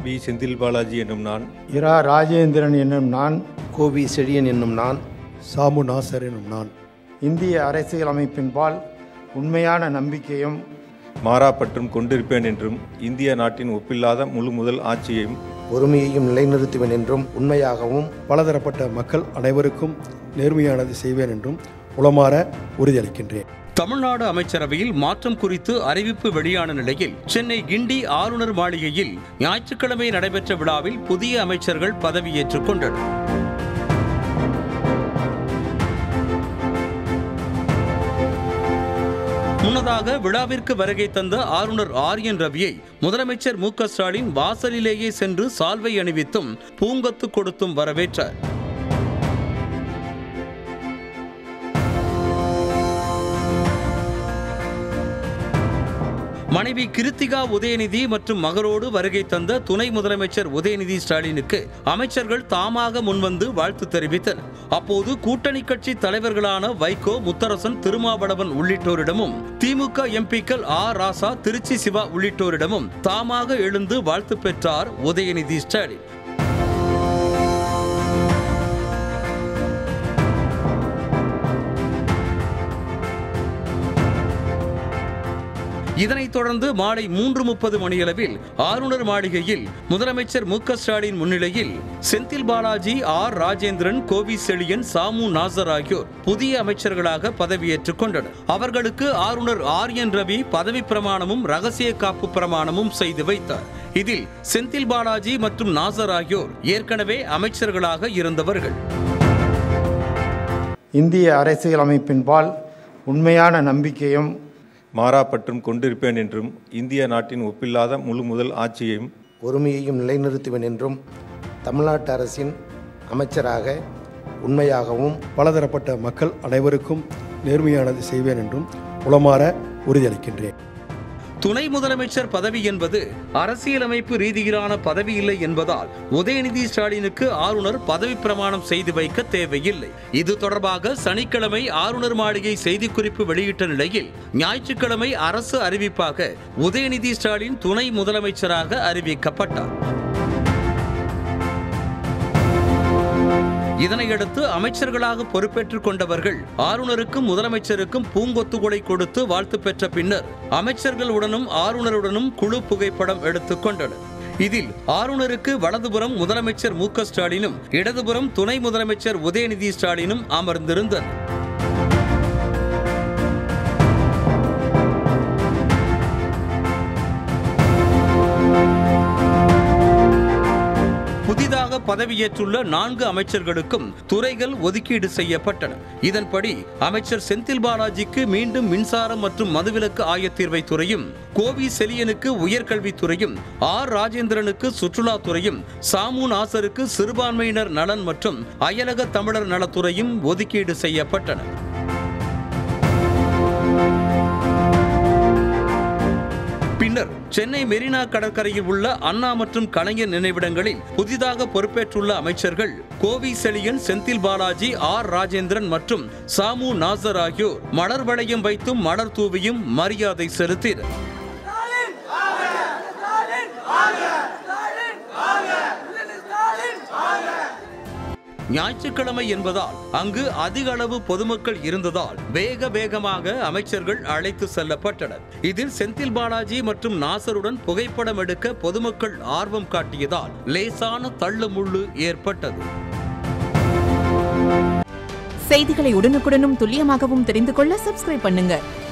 we Senthil Balaji என்னும் நான் இரா ராஜேந்திரன் என்னும் நான் கோவி செழியன் என்னும் நான் சாமு நாசர் எனும் நான் இந்திய அரசியலமைப்பின்பால் உண்மையான நம்பிக்கையும் மாறாப்பற்றும் கொண்டிருப்பேன் என்றும் இந்திய நாட்டின் ஒப்பில்லாத முழு முதல் ஆட்சியையும் பொறுமையையும் நிலைநிறுத்துவேன் என்றும் உண்மையாகவும் பலதரப்பட்ட மக்கள் அனைவருக்கும் நேர்மையானது செய்வேன் என்றும் உளமாற உறுதியளிக்கின்றேன் தமிழ்நாடு அமைச்சரவையில் மாற்றம் குறித்து அறிவிப்பு வெளியான நிலையில் சென்னை கிண்டி ஆளுநர் மாளிகையில் ஞாயிற்றுக்கிழமை நடைபெற்ற விழாவில் புதிய அமைச்சர்கள் பதவியேற்றுக் கொண்டனர் முன்னதாக விழாவிற்கு வருகை தந்த ஆளுநர் ஆர் என் ரவியை முதலமைச்சர் மு க ஸ்டாலின் வாசலிலேயே சென்று சால்வை அணிவித்தும் பூங்கொத்து கொடுத்தும் வரவேற்றார் மனைவி கிருத்திகா உதயநிதி மற்றும் மகரோடு வருகை தந்த துணை முதலமைச்சர் உதயநிதி ஸ்டாலினுக்கு அமைச்சர்கள் தாமாக முன்வந்து வாழ்த்து தெரிவித்தனர் அப்போது கூட்டணி கட்சி தலைவர்களான வைகோ முத்தரசன் திருமாவளவன் உள்ளிட்டோரிடமும் திமுக எம்பிக்கள் ஆ ராசா திருச்சி சிவா உள்ளிட்டோரிடமும் தாமாக எழுந்து வாழ்த்து பெற்றார் உதயநிதி ஸ்டாலின் இதனைத் தொடர்ந்து மாலை மூன்று முப்பது மணியளவில் ஆளுநர் மாளிகையில் முதலமைச்சர் மு க ஸ்டாலின் முன்னிலையில் செந்தில் பாலாஜி ஆர் ராஜேந்திரன் கோவி செழியன் சாமு நாசர் ஆகியோர் புதிய அமைச்சர்களாக பதவியேற்றுக் கொண்டனர் அவர்களுக்கு ஆளுநர் ஆர் என் ரவி பதவி பிரமாணமும் ரகசிய காப்பு பிரமாணமும் செய்து வைத்தார் இதில் செந்தில் பாலாஜி மற்றும் நாசர் ஆகியோர் ஏற்கனவே அமைச்சர்களாக இருந்தவர்கள் இந்திய அரசியலமைப்பின்பால் உண்மையான நம்பிக்கையும் மாறாப்பற்றும் கொண்டிருப்பேன் என்றும் இந்திய நாட்டின் ஒப்பில்லாத முழு முதல் ஆட்சியையும் பொறுமையையும் நிலைநிறுத்துவேன் என்றும் தமிழ்நாட்டு அரசின் அமைச்சராக உண்மையாகவும் பலதரப்பட்ட மக்கள் அனைவருக்கும் நேர்மையானது செய்வேன் என்றும் உளமாற உறுதியளிக்கின்றேன் துணை முதலமைச்சர் பதவி என்பது அரசியலமைப்பு ரீதியிலான பதவி இல்லை என்பதால் உதயநிதி ஸ்டாலினுக்கு ஆளுநர் பதவி பிரமாணம் செய்து வைக்க தேவையில்லை இது தொடர்பாக சனிக்கிழமை ஆளுநர் மாளிகை செய்திக்குறிப்பு வெளியிட்ட நிலையில் ஞாயிற்றுக்கிழமை அரசு அறிவிப்பாக உதயநிதி ஸ்டாலின் துணை முதலமைச்சராக அறிவிக்கப்பட்டார் இதனையடுத்து அமைச்சர்களாக பொறுப்பேற்றுக் கொண்டவர்கள் ஆளுநருக்கும் முதலமைச்சருக்கும் பூங்கொத்துகளை கொடுத்து வாழ்த்து பெற்ற பின்னர் அமைச்சர்களுடனும் ஆளுநருடனும் குழு புகைப்படம் எடுத்துக் கொண்டனர் இதில் ஆளுநருக்கு வலதுபுறம் முதலமைச்சர் மு க ஸ்டாலினும் இடதுபுறம் துணை முதலமைச்சர் உதயநிதி ஸ்டாலினும் அமர்ந்திருந்தனர் புதிதாக பதவியேற்றுள்ள நான்கு அமைச்சர்களுக்கும் துறைகள் ஒதுக்கீடு செய்யப்பட்டன இதன்படி அமைச்சர் செந்தில் பாலாஜிக்கு மீண்டும் மின்சாரம் மற்றும் மதுவிலக்கு ஆயத்தீர்வை துறையும் கோவி செலியனுக்கு உயர்கல்வித்துறையும் ஆர் ராஜேந்திரனுக்கு சுற்றுலாத்துறையும் சாமு நாசருக்கு சிறுபான்மையினர் நலன் மற்றும் அயலக தமிழர் நலத்துறையும் ஒதுக்கீடு செய்யப்பட்டன பின்னர் சென்னை மெரினா கடற்கரையில் உள்ள அண்ணா மற்றும் கலைஞர் நினைவிடங்களில் புதிதாக பொறுப்பேற்றுள்ள அமைச்சர்கள் கோவி செழியன் செந்தில் பாலாஜி ஆர் ராஜேந்திரன் மற்றும் சாமு நாசர் ஆகியோர் மலர் வளையம் வைத்தும் மலர் தூவியும் மரியாதை செலுத்தினர் ஞாயிற்றுக்கிழமை என்பதால் அங்கு அதிக அளவு பொதுமக்கள் இருந்ததால் வேக வேகமாக அமைச்சர்கள் அழைத்து செல்லப்பட்டனர் இதில் செந்தில் பாலாஜி மற்றும் நாசருடன் புகைப்படம் எடுக்க பொதுமக்கள் ஆர்வம் காட்டியதால் லேசான தள்ளுமுள்ளு ஏற்பட்டது செய்திகளை உடனுக்குடனும் துல்லியமாகவும் தெரிந்து கொள்ள சப்ஸ்கிரைப் பண்ணுங்க